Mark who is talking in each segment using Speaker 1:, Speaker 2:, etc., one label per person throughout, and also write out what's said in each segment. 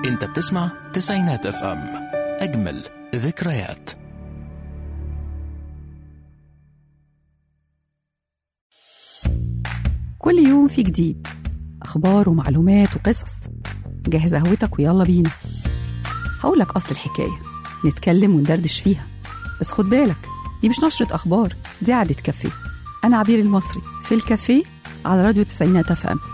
Speaker 1: انت بتسمع تسعينات اف ام اجمل ذكريات
Speaker 2: كل يوم في جديد أخبار ومعلومات وقصص جهز قهوتك ويلا بينا هقولك أصل الحكاية نتكلم وندردش فيها بس خد بالك دي مش نشرة أخبار دي قعدة كافيه أنا عبير المصري في الكافيه على راديو تسعينات اف ام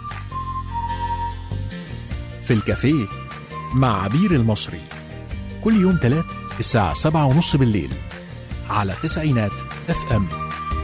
Speaker 1: في الكافيه مع عبير المصري كل يوم تلات الساعة سبعة ونص بالليل على تسعينات اف ام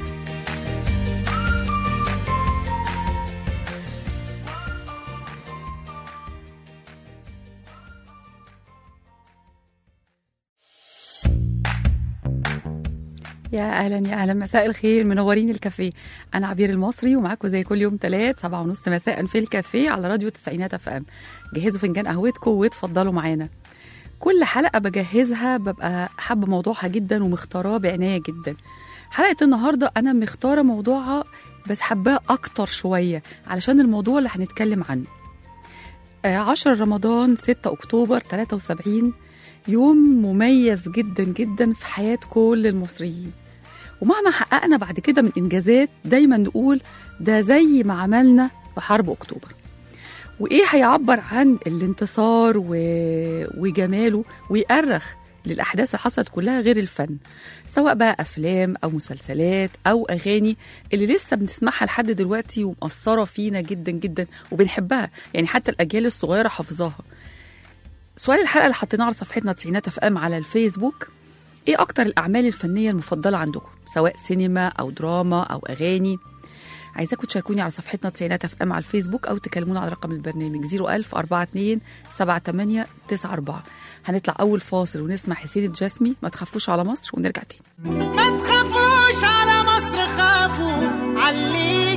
Speaker 2: يا اهلا يا اهلا مساء الخير منورين الكافيه انا عبير المصري ومعاكم زي كل يوم تلات سبعة ونص مساء في الكافيه على راديو تسعينات اف ام جهزوا فنجان قهوتكم واتفضلوا معانا كل حلقه بجهزها ببقى حابه موضوعها جدا ومختاراه بعنايه جدا حلقه النهارده انا مختاره موضوعها بس حباه اكتر شويه علشان الموضوع اللي هنتكلم عنه آه، 10 رمضان 6 اكتوبر 73 يوم مميز جدا جدا في حياه كل المصريين ومهما حققنا بعد كده من انجازات دايما نقول ده زي ما عملنا في حرب اكتوبر وايه هيعبر عن الانتصار و... وجماله ويأرخ للاحداث اللي حصلت كلها غير الفن سواء بقى افلام او مسلسلات او اغاني اللي لسه بنسمعها لحد دلوقتي ومأثره فينا جدا جدا وبنحبها يعني حتى الاجيال الصغيره حافظاها سؤال الحلقه اللي حطيناه على صفحتنا تسعينات اف ام على الفيسبوك ايه اكتر الاعمال الفنيه المفضله عندكم سواء سينما او دراما او اغاني عايزاكم تشاركوني على صفحتنا تسعينات اف ام على الفيسبوك او تكلمونا على رقم البرنامج 01000 42 78 94 هنطلع اول فاصل ونسمع حسين الجسمي ما تخافوش على مصر ونرجع تاني
Speaker 3: ما تخافوش على مصر خافوا عاللي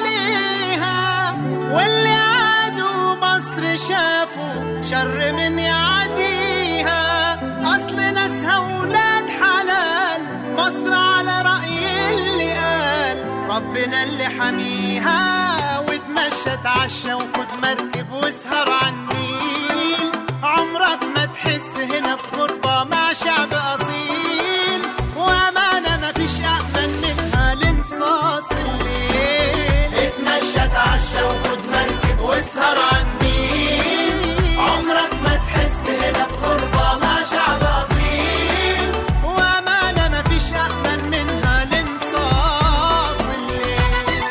Speaker 3: جاليها واللي عادوا مصر شافوا شر من يعديها اصل ناسها ولاد حلال مصر على رأي اللي قال ربنا اللي حميها وتمشى تعشى وخد مركب واسهر على النيل عمرك ما تحس هنا بغربة مع شعب أصيل وأمانة مفيش أأمن منها لانصاص الليل اتمشى تعشى وخد مركب واسهر على النيل عمرك ما تحس هنا بغربة مع شعب أصيل وأمانة مفيش أأمن منها لانصاص الليل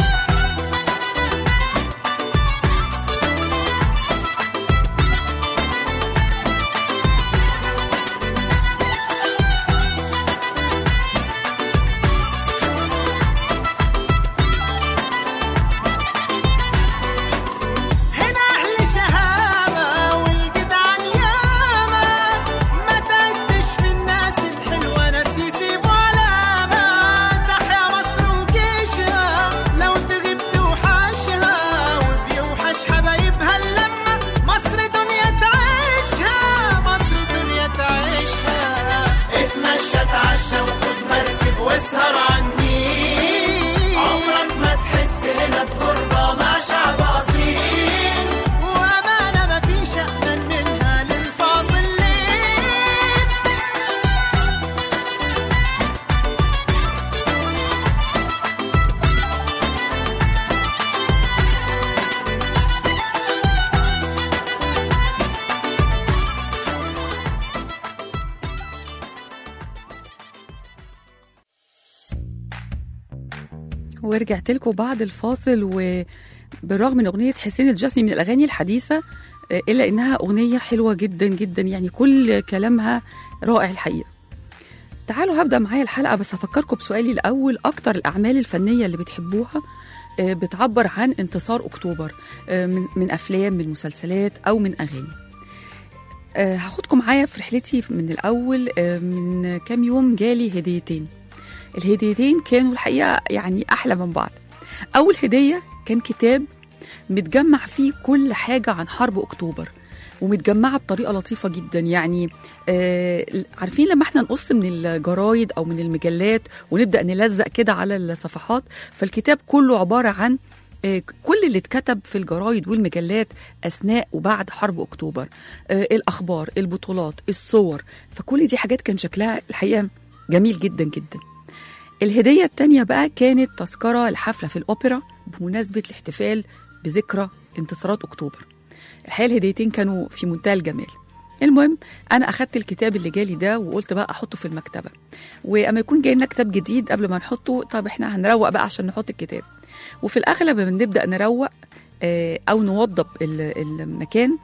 Speaker 3: هنا أهل شهامة والجدعان ياما ما تعدش في الناس الحلوة ناس يسيبوا علامة تحيا مصر وجيشها لو تغيب توحشها وبيوحش حبايبها اللمة مصر دنيا تعيشها مصر دنيا تعيشها اتمشى تعشى وخد مركب واسهر على النيل عمرك ما تحس هنا بغربة مع شعب أصيل وأمانة مفيش أأمن منها لانصاص الليل
Speaker 2: ورجعت لكم بعد الفاصل وبالرغم من اغنيه حسين الجسمي من الاغاني الحديثه آه، الا انها اغنيه حلوه جدا جدا يعني كل كلامها رائع الحقيقه تعالوا هبدا معايا الحلقه بس هفكركم بسؤالي الاول اكتر الاعمال الفنيه اللي بتحبوها آه، بتعبر عن انتصار اكتوبر آه، من من افلام من مسلسلات او من اغاني آه، هاخدكم معايا في رحلتي من الاول آه، من كام يوم جالي هديتين الهديتين كانوا الحقيقه يعني احلى من بعض اول هديه كان كتاب متجمع فيه كل حاجه عن حرب اكتوبر ومتجمعه بطريقه لطيفه جدا يعني آه عارفين لما احنا نقص من الجرايد او من المجلات ونبدا نلزق كده على الصفحات فالكتاب كله عباره عن آه، كل اللي اتكتب في الجرايد والمجلات اثناء وبعد حرب اكتوبر آه، الاخبار البطولات الصور فكل دي حاجات كان شكلها الحقيقه جميل جدا جدا الهديه التانية بقى كانت تذكره لحفله في الاوبرا بمناسبه الاحتفال بذكرى انتصارات اكتوبر الحقيقه الهديتين كانوا في منتهى الجمال المهم انا اخدت الكتاب اللي جالي ده وقلت بقى احطه في المكتبه واما يكون جاي لنا كتاب جديد قبل ما نحطه طب احنا هنروق بقى عشان نحط الكتاب وفي الاغلب لما بنبدا نروق آه، او نوضب ال- المكان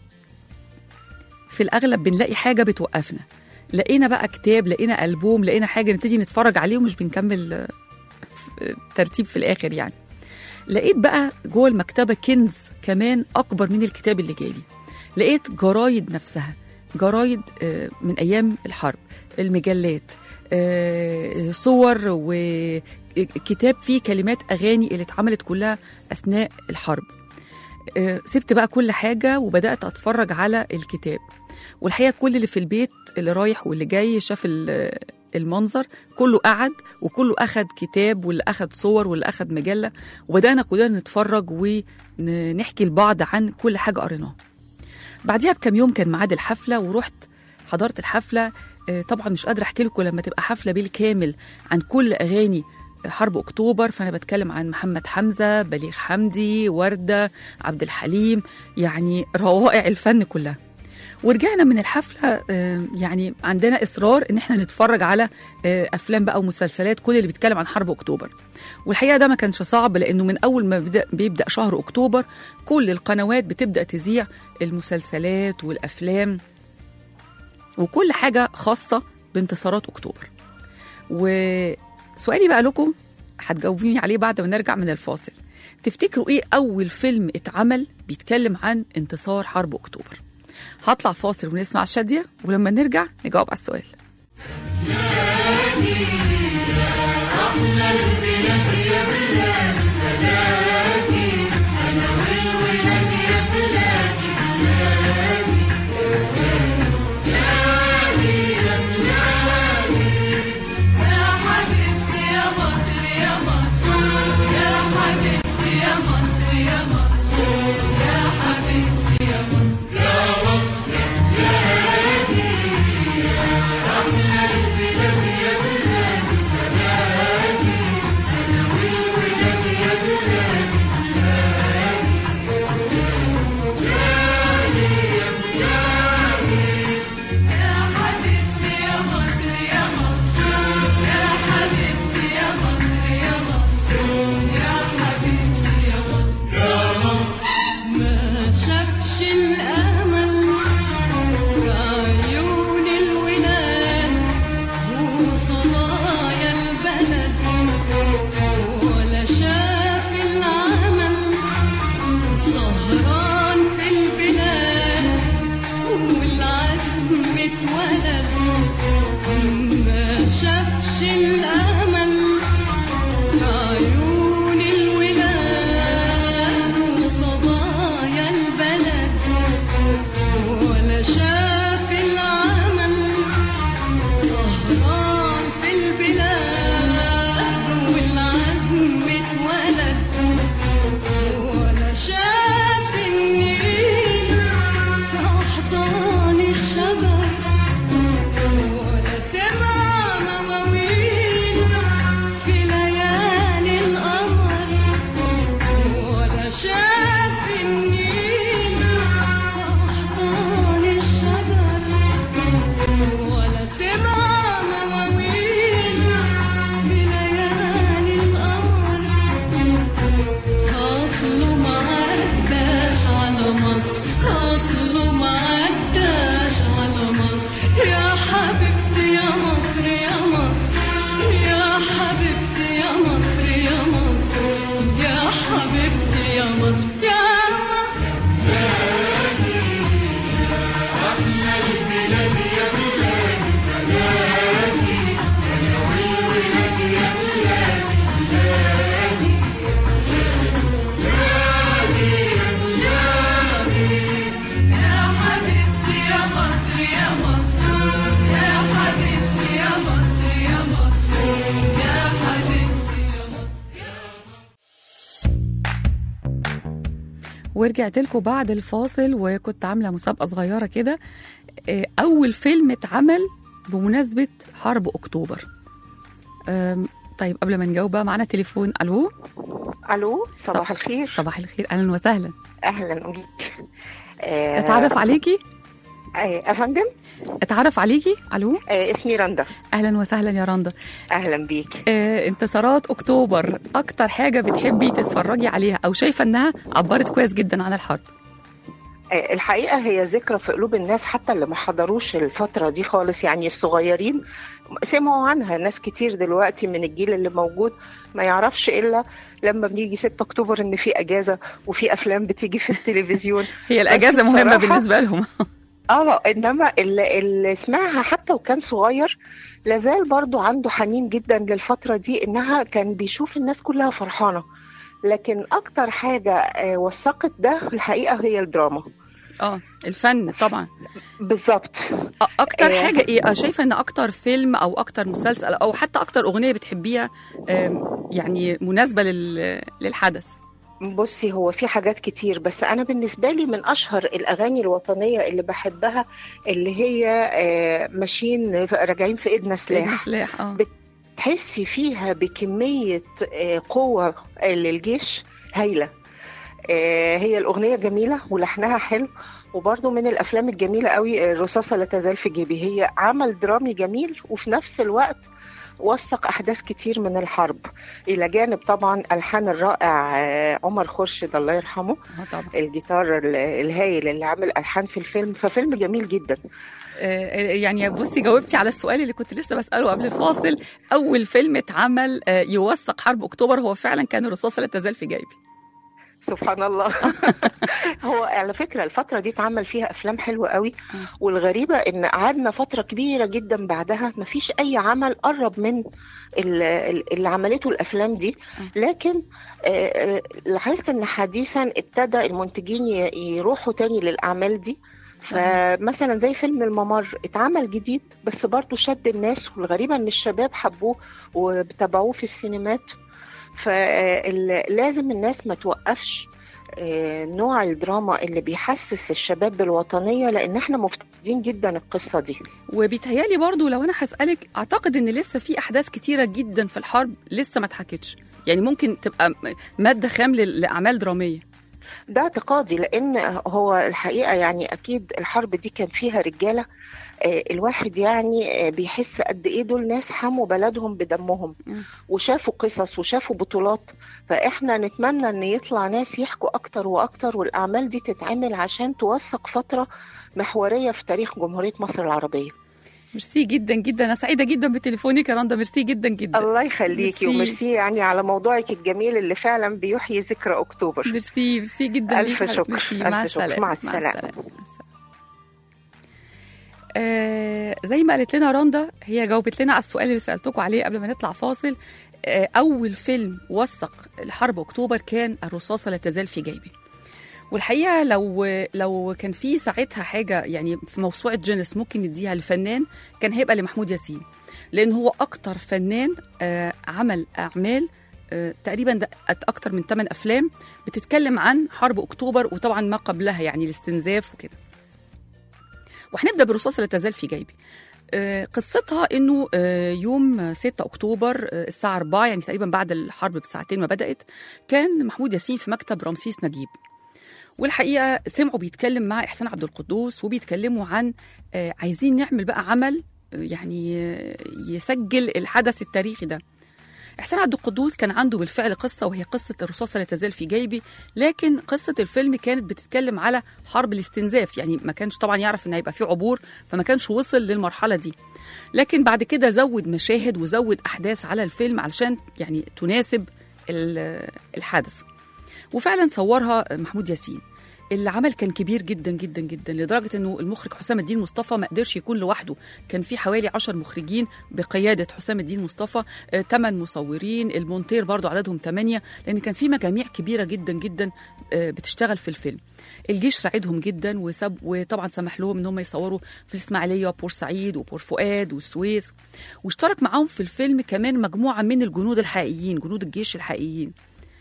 Speaker 2: في الاغلب بنلاقي حاجه بتوقفنا لقينا بقى كتاب لقينا البوم لقينا حاجه نبتدي نتفرج عليه ومش بنكمل آه، ف- ترتيب في الاخر يعني لقيت بقى جوه المكتبه كنز كمان اكبر من الكتاب اللي جالي لقيت جرايد نفسها جرايد آه، من ايام الحرب المجلات آه، صور وكتاب فيه كلمات اغاني اللي اتعملت كلها اثناء الحرب آه، سبت بقى كل حاجه وبدات اتفرج على الكتاب والحقيقه كل اللي في البيت اللي رايح واللي جاي شاف ال- المنظر كله قعد وكله اخد كتاب واللي اخد صور واللي اخد مجله وبدانا كلنا نتفرج ونحكي لبعض عن كل حاجه قريناها بعديها بكام يوم كان ميعاد الحفله ورحت حضرت الحفله آه، طبعا مش قادره احكي لكم لما تبقى حفله بالكامل عن كل اغاني حرب اكتوبر فانا بتكلم عن محمد حمزه بليغ حمدي ورده عبد الحليم يعني روائع الفن كلها ورجعنا من الحفله آه، يعني عندنا اصرار ان احنا نتفرج على آه، افلام بقى ومسلسلات كل اللي بيتكلم عن حرب اكتوبر والحقيقه ده ما كانش صعب لانه من اول ما بيبدا, بيبدأ شهر اكتوبر كل القنوات بتبدا تذيع المسلسلات والافلام وكل حاجه خاصه بانتصارات اكتوبر وسؤالي بقى لكم هتجاوبيني عليه بعد ما نرجع من الفاصل تفتكروا ايه اول فيلم اتعمل بيتكلم عن انتصار حرب اكتوبر هطلع فاصل ونسمع شاديه ولما نرجع نجاوب على السؤال
Speaker 4: يا حبيبتي يا مصر يا مصر يا حبيبتي يا مصر يا مصر يا حبيبتي يا مصر يا مصر يا حبيبتي يا مصر يا مصر يا حبيبتي يا مصر يا مصر يا حبيبتي يا مصر يا مصر ما شافش الأمل في عيون الولاد وصبايا البلد ولا شاف العمل سهران في البلاد والعزم اتولد ما شافش الأمل في عيون الولاد وصبايا البلد ولا شاف العمل سهران في البلاد والعزم اتولد ولا شاف النيل في أحضان الشجر ولا سمع مواويل في ليالي القمر ولا شاف النيل في أحضان الشجر ولا سمع مواويل في ليالي القمر أصله ما عداش على مصر أصله ما عداش على مصر يا حبيبتي يا مصر يا مصر يا حبيبتي يا مصر يا مصر يا حبيبتي يا مصر يا مصر يا حبيبتي يا مصر يا مصر يا حبيبتي يا مصر يا مصر يا حبيبتي يا مصر
Speaker 2: ورجعت لكم بعد الفاصل وكنت عامله مسابقه صغيره كده آه، اول فيلم اتعمل بمناسبه حرب اكتوبر آم، طيب قبل ما نجاوب بقى معانا تليفون الو
Speaker 5: الو صباح الخير
Speaker 2: صباح الخير اهلا وسهلا
Speaker 5: اهلا بيك آه،
Speaker 2: اتعرف عليكي
Speaker 5: آه، يا فندم
Speaker 2: اتعرف عليكي الو
Speaker 5: آه، اسمي رندا
Speaker 2: اهلا وسهلا يا رندا
Speaker 5: اهلا بيك
Speaker 2: آه، انتصارات اكتوبر اكتر حاجه بتحبي تتفرجي عليها او شايفه انها عبرت كويس جدا عن الحرب
Speaker 5: آه، الحقيقه هي ذكرى في قلوب الناس حتى اللي ما حضروش الفتره دي خالص يعني الصغيرين سمعوا عنها ناس كتير دلوقتي من الجيل اللي موجود ما يعرفش الا لما بنيجي 6 اكتوبر ان في اجازه وفي افلام بتيجي في التلفزيون
Speaker 2: هي الاجازه مهمه
Speaker 5: بصراحة-
Speaker 2: بالنسبه لهم
Speaker 5: اه انما اللي, اللي سمعها حتى وكان صغير لازال برضو عنده حنين جدا للفترة دي انها كان بيشوف الناس كلها فرحانة لكن اكتر حاجة آه، وثقت ده الحقيقة هي الدراما
Speaker 2: اه الفن طبعا
Speaker 5: بالظبط
Speaker 2: أ- اكتر
Speaker 5: آه.
Speaker 2: حاجه ايه آه، شايفه ان اكتر فيلم او اكتر مسلسل او حتى اكتر اغنيه بتحبيها آم، يعني مناسبه لل... للحدث
Speaker 5: بصي هو في حاجات كتير بس انا بالنسبة لي من اشهر الاغاني الوطنية اللي بحبها اللي هي آه، ماشيين راجعين في ايدنا سلاح
Speaker 2: سلاح اه
Speaker 5: تحسي فيها بكمية آه، قوة آه، للجيش هايلة آه، هي الأغنية جميلة ولحنها حلو وبرضه من الأفلام الجميلة قوي آه، الرصاصة لا تزال في جيبي هي عمل درامي جميل وفي نفس الوقت وثق أحداث كتير من الحرب إلى جانب طبعا ألحان الرائع آه، عمر خورشيد الله يرحمه
Speaker 2: آه طبعا
Speaker 5: الجيتار ال- الهايل اللي عامل ألحان في الفيلم ففيلم جميل جدا
Speaker 2: آه، يعني بصي جاوبتي على السؤال اللي كنت لسه بساله قبل الفاصل اول فيلم اتعمل آه، يوثق حرب اكتوبر هو فعلا كان الرصاصه لا تزال في جيبي
Speaker 5: سبحان الله هو على فكرة الفترة دي اتعمل فيها أفلام حلوة قوي والغريبة إن قعدنا فترة كبيرة جدا بعدها مفيش أي عمل قرب من ال- ال- اللي عملته الأفلام دي لكن آه، آه، لاحظت إن حديثا ابتدى المنتجين ي- يروحوا تاني للأعمال دي فمثلا زي فيلم الممر اتعمل جديد بس برضه شد الناس والغريبة إن الشباب حبوه وتابعوه في السينمات فلازم الناس ما توقفش آه، نوع الدراما اللي بيحسس الشباب بالوطنية لأن احنا مفتقدين جدا القصة دي
Speaker 2: وبيتهيالي برضو لو انا هسالك اعتقد ان لسه في احداث كتيره جدا في الحرب لسه ما اتحكتش يعني ممكن تبقى م- ماده خام لل- لاعمال دراميه
Speaker 5: ده اعتقادي لأن هو الحقيقة يعني أكيد الحرب دي كان فيها رجالة آه، الواحد يعني آه، بيحس قد إيه دول ناس حموا بلدهم بدمهم
Speaker 2: مم.
Speaker 5: وشافوا قصص وشافوا بطولات فإحنا نتمنى إن يطلع ناس يحكوا أكتر وأكتر والأعمال دي تتعمل عشان توثق فترة محورية في تاريخ جمهورية مصر العربية
Speaker 2: ميرسي جدا جدا انا سعيده جدا بتليفونك يا رندا ميرسي جدا جدا
Speaker 5: الله يخليكي
Speaker 2: ميرسي.
Speaker 5: وميرسي يعني على موضوعك الجميل اللي فعلا بيحيي ذكرى اكتوبر
Speaker 2: ميرسي ميرسي جدا
Speaker 5: ألف
Speaker 2: ليك.
Speaker 5: شكر،
Speaker 2: ميرسي.
Speaker 5: ألف
Speaker 2: مع
Speaker 5: شكر.
Speaker 2: السلامه
Speaker 5: مع السلامة.
Speaker 2: آه زي ما قالت لنا رندا هي جاوبت لنا على السؤال اللي سالتكم عليه قبل ما نطلع فاصل آه اول فيلم وثق الحرب اكتوبر كان الرصاصه لا تزال في جيبي والحقيقه لو لو كان في ساعتها حاجه يعني في موسوعه جينيس ممكن نديها لفنان كان هيبقى لمحمود ياسين لان هو اكتر فنان آه عمل اعمال آه تقريبا ده اكتر من 8 افلام بتتكلم عن حرب اكتوبر وطبعا ما قبلها يعني الاستنزاف وكده وهنبدا بالرصاصه لا تزال في جيبي آه، قصتها انه آه، يوم 6 اكتوبر آه، الساعه 4 يعني تقريبا بعد الحرب بساعتين ما بدات كان محمود ياسين في مكتب رمسيس نجيب والحقيقه سمعوا بيتكلم مع احسان عبد القدوس وبيتكلموا عن آه، عايزين نعمل بقى عمل آه، يعني آه، يسجل الحدث التاريخي ده إحسان عبد القدوس كان عنده بالفعل قصة وهي قصة الرصاصة لا تزال في جيبي لكن قصة الفيلم كانت بتتكلم على حرب الاستنزاف يعني ما كانش طبعا يعرف إن هيبقى في عبور فما كانش وصل للمرحلة دي لكن بعد كده زود مشاهد وزود أحداث على الفيلم علشان يعني تناسب ال- الحدث وفعلا صورها محمود ياسين العمل كان كبير جدا جدا جدا لدرجه انه المخرج حسام الدين مصطفى ما قدرش يكون لوحده كان في حوالي 10 مخرجين بقياده حسام الدين مصطفى 8 مصورين المونتير برضو عددهم 8 لان كان في مجاميع كبيره جدا جدا آه، بتشتغل في الفيلم الجيش ساعدهم جدا وسب وطبعا سمح لهم ان هم يصوروا في الاسماعيليه وبورسعيد وبور فؤاد والسويس واشترك معاهم في الفيلم كمان مجموعه من الجنود الحقيقيين جنود الجيش الحقيقيين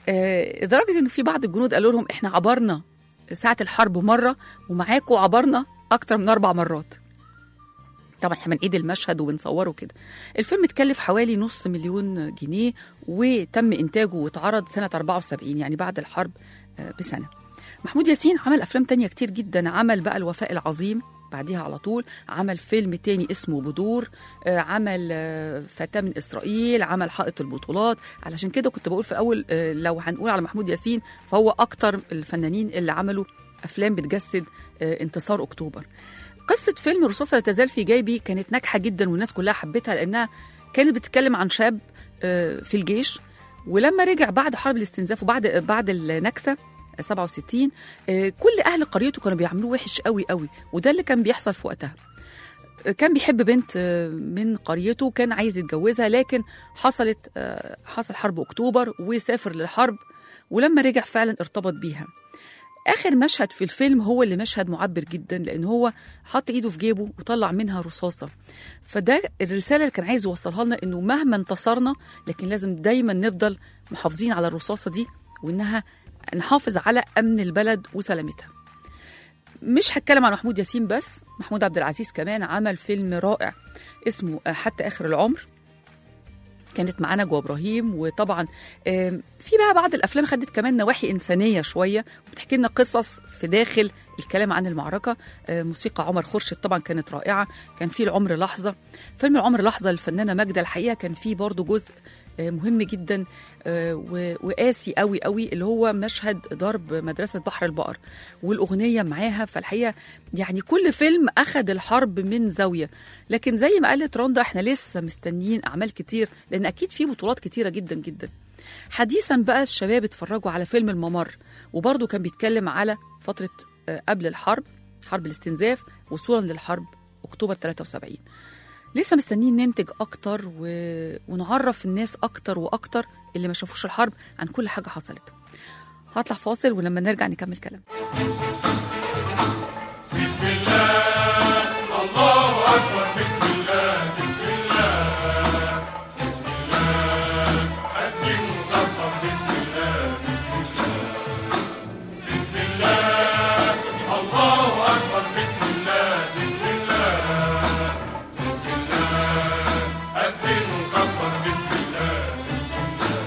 Speaker 2: آه، لدرجه ان في بعض الجنود قالوا لهم احنا عبرنا ساعه الحرب مره ومعاكم عبرنا اكتر من اربع مرات طبعا احنا بنعيد المشهد وبنصوره كده الفيلم اتكلف حوالي نص مليون جنيه وتم انتاجه واتعرض سنه 74 يعني بعد الحرب آه، بسنه محمود ياسين عمل افلام تانية كتير جدا عمل بقى الوفاء العظيم بعديها على طول عمل فيلم تاني اسمه بدور آه، عمل آه، فتاة من إسرائيل عمل حائط البطولات علشان كده كنت بقول في أول آه، لو هنقول على محمود ياسين فهو أكتر الفنانين اللي عملوا أفلام بتجسد آه، انتصار أكتوبر قصة فيلم رصاصة لا تزال في جيبي كانت ناجحة جدا والناس كلها حبتها لأنها كانت بتتكلم عن شاب آه، في الجيش ولما رجع بعد حرب الاستنزاف وبعد بعد النكسة 67 آه، كل أهل قريته كانوا بيعاملوه وحش قوي قوي وده اللي كان بيحصل في وقتها آه، كان بيحب بنت آه، من قريته كان عايز يتجوزها لكن حصلت آه، حصل حرب أكتوبر وسافر للحرب ولما رجع فعلا ارتبط بيها اخر مشهد في الفيلم هو اللي مشهد معبر جدا لان هو حط ايده في جيبه وطلع منها رصاصه فده الرساله اللي كان عايز يوصلها لنا انه مهما انتصرنا لكن لازم دايما نفضل محافظين على الرصاصه دي وانها نحافظ على امن البلد وسلامتها مش هتكلم عن محمود ياسين بس محمود عبد العزيز كمان عمل فيلم رائع اسمه حتى اخر العمر كانت معانا جو ابراهيم وطبعا آم، في بقى بعض الافلام خدت كمان نواحي انسانيه شويه وبتحكي لنا قصص في داخل الكلام عن المعركه آه، موسيقى عمر خورشيد طبعا كانت رائعه كان في العمر لحظه فيلم العمر لحظه للفنانه ماجده الحقيقه كان فيه برضو جزء آه، مهم جدا آه، و- وقاسي قوي قوي اللي هو مشهد ضرب مدرسه بحر البقر والاغنيه معاها فالحقيقه يعني كل فيلم اخذ الحرب من زاويه لكن زي ما قالت روندا احنا لسه مستنيين اعمال كتير لان اكيد في بطولات كتيره جدا جدا حديثا بقى الشباب اتفرجوا على فيلم الممر وبرضه كان بيتكلم على فتره آه، قبل الحرب حرب الاستنزاف وصولا للحرب اكتوبر 73 لسه مستنيين ننتج اكتر و... ونعرف الناس اكتر واكتر اللي ما شافوش الحرب عن كل حاجه حصلت هطلع فاصل ولما نرجع نكمل كلام
Speaker 6: بسم الله الله أكبر بسم الله بسم الله بسم الله أذن وكبر بسم الله بسم الله بسم الله الله أكبر بسم الله بسم الله بسم الله أذن وكبر بسم الله بسم الله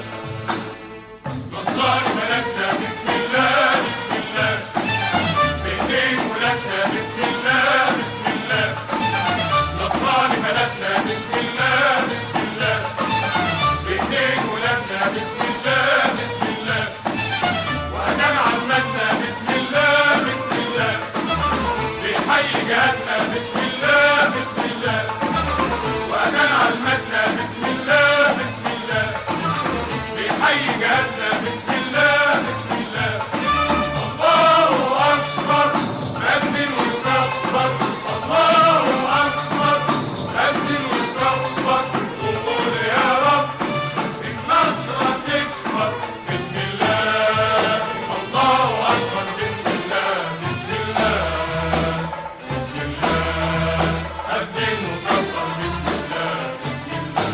Speaker 6: نصراني ملكنا بسم الله بسم الله بإيدين ولادنا بسم الله بسم الله نصراني بلدنا بسم الله بسم الله بإيدين ولادنا بسم الله بسم الله وأذان عمتنا بسم الله بسم الله بيحيي جهاتنا بسم الله بسم الله وأذان عمتنا بسم الله بسم الله بيحيي جهاتنا بسم الله بسم الله الله أكبر أذن ويكبر الله أكبر أذن ويكبر وقول يا رب النصر تكبر بسم الله الله أكبر بسم الله بسم الله بسم الله أذن وكبر بسم الله بسم الله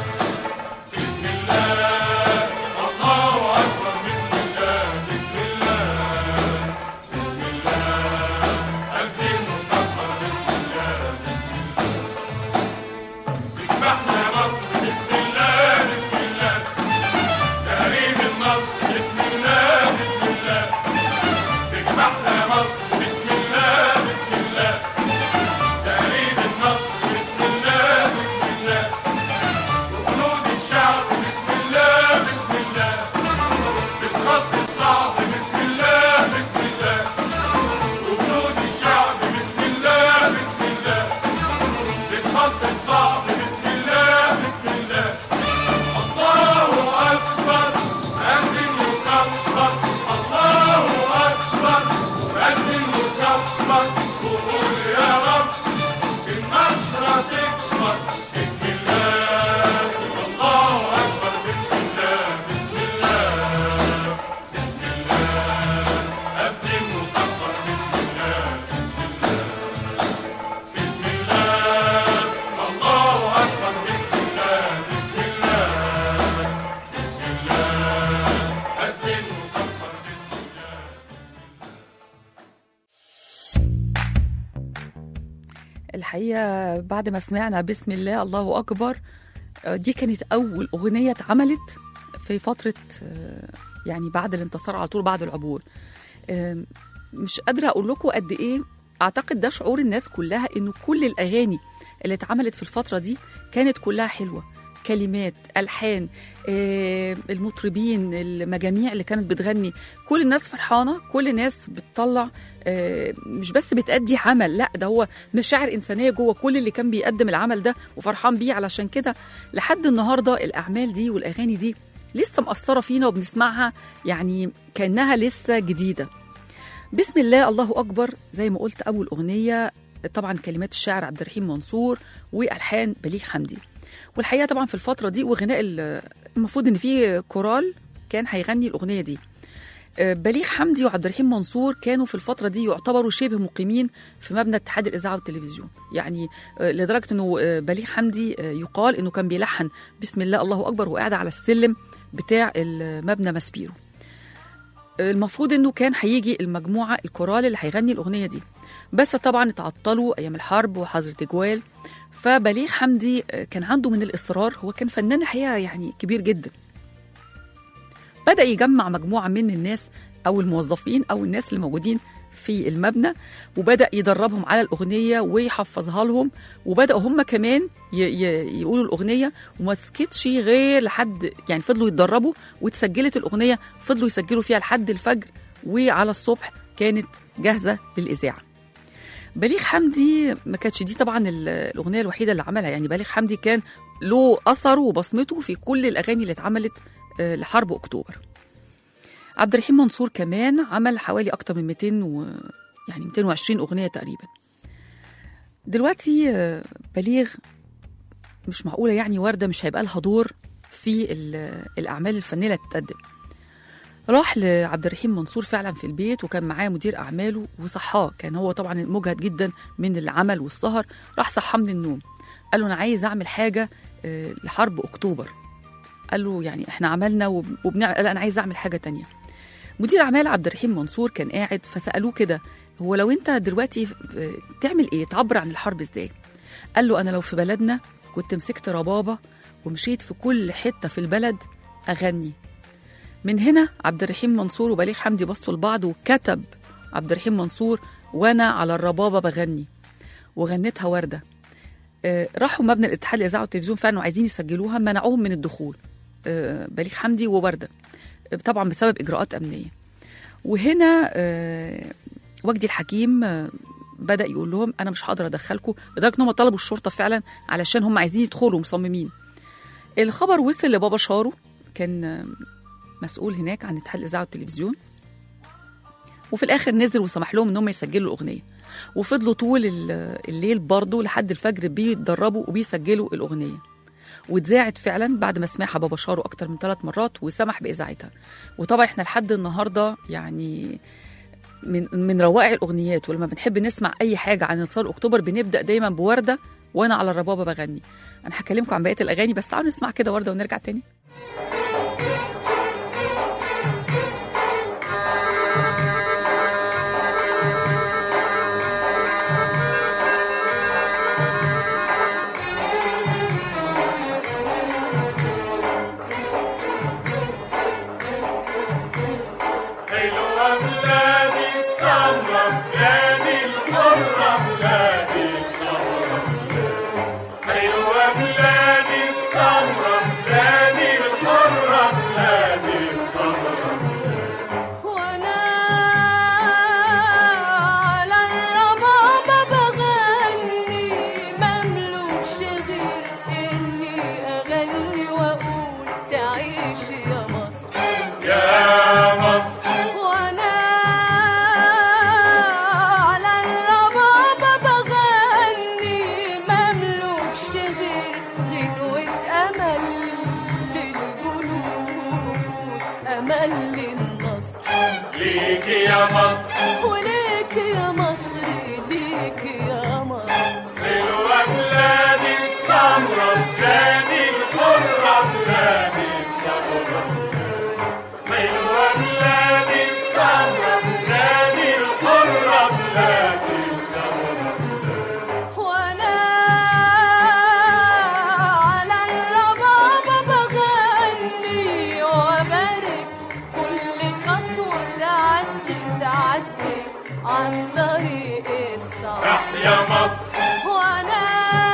Speaker 6: بسم الله الله أكبر بسم الله بسم الله بسم الله أذن وكبر بسم الله بسم الله اذبحنا يا مصر بسم الله بسم الله تقريب النصر بسم الله بسم الله اذبحنا يا مصر بسم الله بسم الله تقريب النصر بسم الله بسم الله وجنود الشعب بسم الله بسم الله بتخطي الصعب بسم الله بسم الله وجنود الشعب بسم الله بسم الله بتخطي الصعب بسم الله بسم الله الله أكبر أذن وكبر الله أكبر أذن
Speaker 2: الحقيقة بعد ما سمعنا بسم الله الله أكبر آه، دي كانت أول أغنية اتعملت في فترة آه، يعني بعد الانتصار على طول بعد العبور آه، مش قادرة أقول لكم قد إيه أعتقد ده شعور الناس كلها إنه كل الأغاني اللي اتعملت في الفترة دي كانت كلها حلوة كلمات ألحان آه، المطربين المجاميع اللي كانت بتغني كل الناس فرحانة كل الناس بتطلع آه، مش بس بتأدي عمل لا ده هو مشاعر إنسانية جوه كل اللي كان بيقدم العمل ده وفرحان بيه علشان كده لحد النهاردة الأعمال دي والأغاني دي لسه مأثرة فينا وبنسمعها يعني كأنها لسه جديدة بسم الله الله أكبر زي ما قلت أول أغنية طبعا كلمات الشاعر عبد الرحيم منصور وألحان بليغ حمدي والحقيقة طبعا في الفترة دي وغناء ال- المفروض إن في كورال كان هيغني الأغنية دي آه، بليغ حمدي وعبد الرحيم منصور كانوا في الفترة دي يعتبروا شبه مقيمين في مبنى اتحاد الإذاعة والتلفزيون يعني آه، لدرجة أنه آه، بليغ حمدي آه، يقال أنه كان بيلحن بسم الله الله أكبر وقاعد على السلم بتاع المبنى ماسبيرو آه، المفروض أنه كان هيجي المجموعة الكورال اللي هيغني الأغنية دي بس طبعا اتعطلوا أيام الحرب وحظر تجوال فبليغ حمدي آه، كان عنده من الإصرار هو كان فنان الحقيقة يعني كبير جدا بدأ يجمع مجموعة من الناس أو الموظفين أو الناس اللي موجودين في المبنى وبدأ يدربهم على الأغنية ويحفظها لهم وبدأوا هم كمان ي- ي- يقولوا الأغنية وما سكتش غير لحد يعني فضلوا يتدربوا واتسجلت الأغنية فضلوا يسجلوا فيها لحد الفجر وعلى الصبح كانت جاهزة للإذاعة بليغ حمدي ما كانتش دي طبعا ال- الأغنية الوحيدة اللي عملها يعني بليغ حمدي كان له أثره وبصمته في كل الأغاني اللي اتعملت آه، لحرب أكتوبر عبد الرحيم منصور كمان عمل حوالي أكتر من 200 و يعني 220 أغنية تقريبا دلوقتي آه، بليغ مش معقولة يعني وردة مش هيبقى لها دور في ال- الأعمال الفنية اللي هتتقدم راح لعبد الرحيم منصور فعلا في البيت وكان معاه مدير أعماله وصحاه كان هو طبعا مجهد جدا من العمل والسهر راح صحاه من النوم قال له أنا عايز أعمل حاجة آه، لحرب أكتوبر قال له يعني احنا عملنا وب- وبنعمل قال انا عايز اعمل حاجه تانية مدير اعمال عبد الرحيم منصور كان قاعد فسالوه كده هو لو انت دلوقتي آه، تعمل ايه تعبر عن الحرب ازاي قال له انا لو في بلدنا كنت مسكت ربابه ومشيت في كل حته في البلد اغني من هنا عبد الرحيم منصور وبليغ حمدي بصوا لبعض وكتب عبد الرحيم منصور وانا على الربابه بغني وغنتها ورده آه، راحوا مبنى الاتحاد الاذاعه والتلفزيون فعلا وعايزين يسجلوها منعوهم من الدخول آه، بليغ حمدي وورده آه، طبعا بسبب اجراءات امنيه وهنا آه، وجدي الحكيم آه، بدا يقول لهم انا مش هقدر ادخلكم لدرجه ان هم طلبوا الشرطه فعلا علشان هم عايزين يدخلوا مصممين الخبر وصل لبابا شارو كان آه، مسؤول هناك عن اتحاد الاذاعه والتلفزيون وفي الاخر نزل وسمح لهم ان هم يسجلوا الاغنيه وفضلوا طول ال- الليل برضه لحد الفجر بيتدربوا وبيسجلوا الاغنيه واتذاعت فعلا بعد ما سمعها بابا شارو اكتر من ثلاث مرات وسمح باذاعتها وطبعا احنا لحد النهارده يعني من من روائع الاغنيات ولما بنحب نسمع اي حاجه عن انتصار اكتوبر بنبدا دايما بورده وانا على الربابه بغني انا هكلمكم عن بقيه الاغاني بس تعالوا نسمع كده ورده ونرجع تاني
Speaker 6: حلوة بلادي السمرة بلادي الحرة بلادي السمرة حلوة بلادي السمرة بلادي الحرة بلادي السمرة
Speaker 4: وانا على الربابة بغني مملوكش غير اني اغني واقول تعيش يا مصر
Speaker 6: يا مصر
Speaker 4: وانا على الربابة بغني مملوكش غير غنوة امل للجنود امل للنصر
Speaker 6: ليكي يا مصر
Speaker 4: وليك يا مصر ليك يا مصر
Speaker 6: حلوة بلادي السمرة بلادي الحرة بلادي السمرة حلوة بلادي السمرة بلادي الحرة بلادي السمرة
Speaker 4: بعدي عن طريق الصعب
Speaker 6: تحيا مصر
Speaker 4: وانا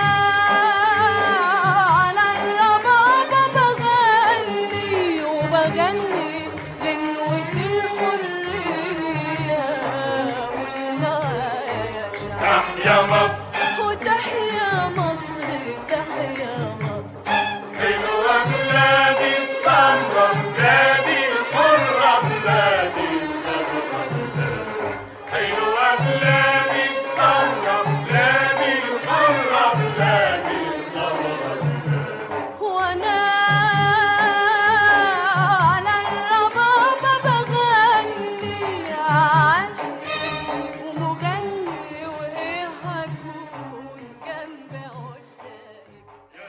Speaker 4: على الربابة بغني وبغني غنوة الحرية والمعايا شعب
Speaker 6: تحيا مصر
Speaker 4: وتحيا مصر تحيا مصر
Speaker 6: حلوة بلادي السمرة بلادي الحرة بلادي السمرة حلوة بلادي السمرة بلادي الحرة بلادي السمرة
Speaker 4: وانا على الربابة بغني عاشق ومغني وايه هكون جنب عشاقك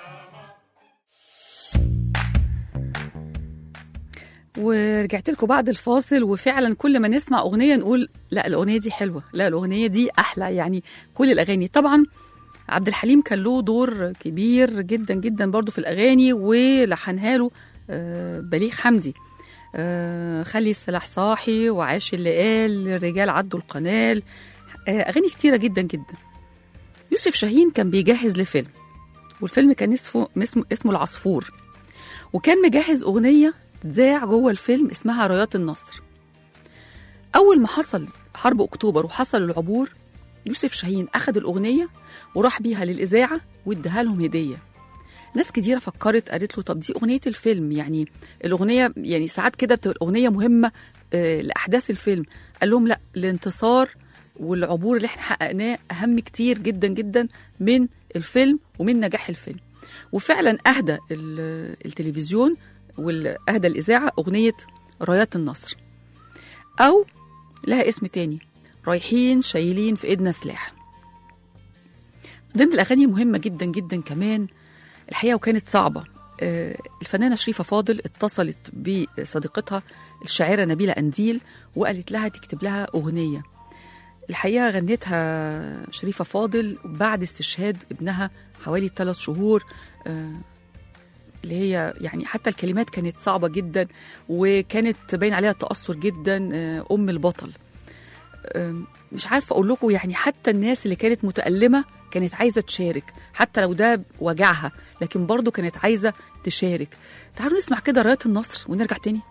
Speaker 2: ورجعت لكم بعد الفاصل وفعلا كل ما نسمع اغنيه نقول لا الاغنيه دي حلوه لا الاغنيه دي احلى يعني كل الاغاني طبعا عبد الحليم كان له دور كبير جدا جدا برضو في الاغاني ولحنها له آه، بليغ حمدي آه، خلي السلاح صاحي وعاش اللي قال الرجال عدوا القنال آه، اغاني كتيره جدا جدا يوسف شاهين كان بيجهز لفيلم والفيلم كان اسمه اسمه, اسمه العصفور وكان مجهز اغنيه تذاع جوه الفيلم اسمها رايات النصر اول ما حصل حرب اكتوبر وحصل العبور يوسف شاهين اخذ الاغنيه وراح بيها للاذاعه واداها لهم هديه ناس كتيرة فكرت قالت له طب دي أغنية الفيلم يعني الأغنية يعني ساعات كده بتبقى الأغنية مهمة آه، لأحداث الفيلم قال لهم لا الانتصار والعبور اللي احنا حققناه أهم كتير جدا جدا من الفيلم ومن نجاح الفيلم وفعلا أهدى ال- التلفزيون وأهدى الإذاعة أغنية رايات النصر أو لها اسم تاني رايحين شايلين في إيدنا سلاح من ضمن الأغاني المهمة جدا جدا كمان الحقيقة وكانت صعبة آه، الفنانة شريفة فاضل اتصلت بصديقتها الشاعرة نبيلة أنديل وقالت لها تكتب لها أغنية الحقيقة غنتها شريفة فاضل بعد استشهاد ابنها حوالي ثلاث شهور آه، اللي هي يعني حتى الكلمات كانت صعبة جدا وكانت باين عليها تأثر جدا آه، أم البطل آم، مش عارفة أقول لكم يعني حتى الناس اللي كانت متألمة كانت عايزة تشارك حتى لو ده وجعها لكن برضو كانت عايزة تشارك تعالوا نسمع كده راية النصر ونرجع تاني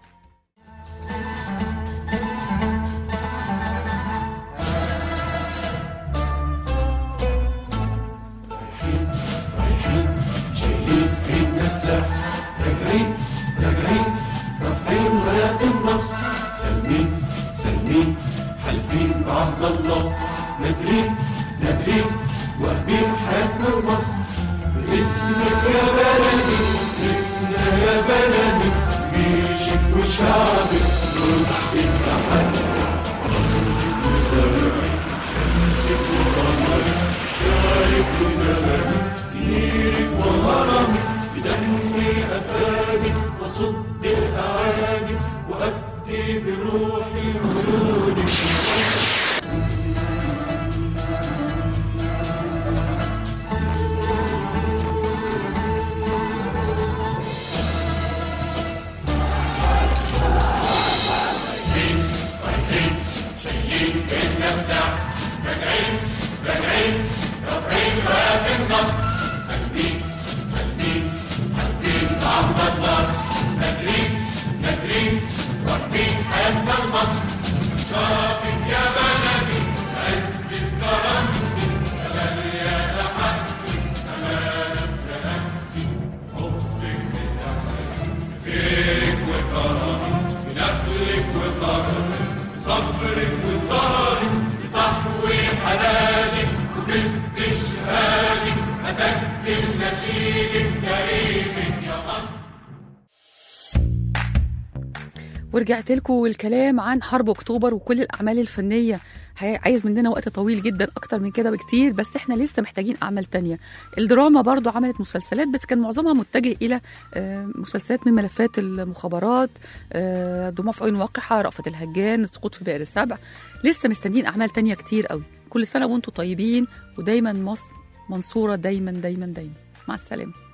Speaker 6: سلمين سلمين حالفين بعهد الله نادرين نادرين واهبين حياتنا لمصر باسمك يا بلدي لفنا يا بلدي جيشك وشعبك روح التحدي شمسك وقمرك شارك ونبات سيرك وهرمك بدمي أفادي وصد الأعادي وأفدي بروحي عيونك بنفلك وطرك بصبرك وسهرك بصحو حنانك وباستشهادك أسجل نشيدك تاريخك يا مصر
Speaker 2: ورجعت لكم الكلام عن حرب اكتوبر وكل الاعمال الفنيه هي- عايز مننا وقت طويل جدا اكتر من كده بكتير بس احنا لسه محتاجين اعمال تانية الدراما برضو عملت مسلسلات بس كان معظمها متجه الى آه، مسلسلات من ملفات المخابرات آه، دموع في عيون واقحه رأفت الهجان السقوط في بئر السبع لسه مستنيين اعمال تانية كتير قوي كل سنه وانتم طيبين ودايما مصر منصوره دايما دايما دايما مع السلامه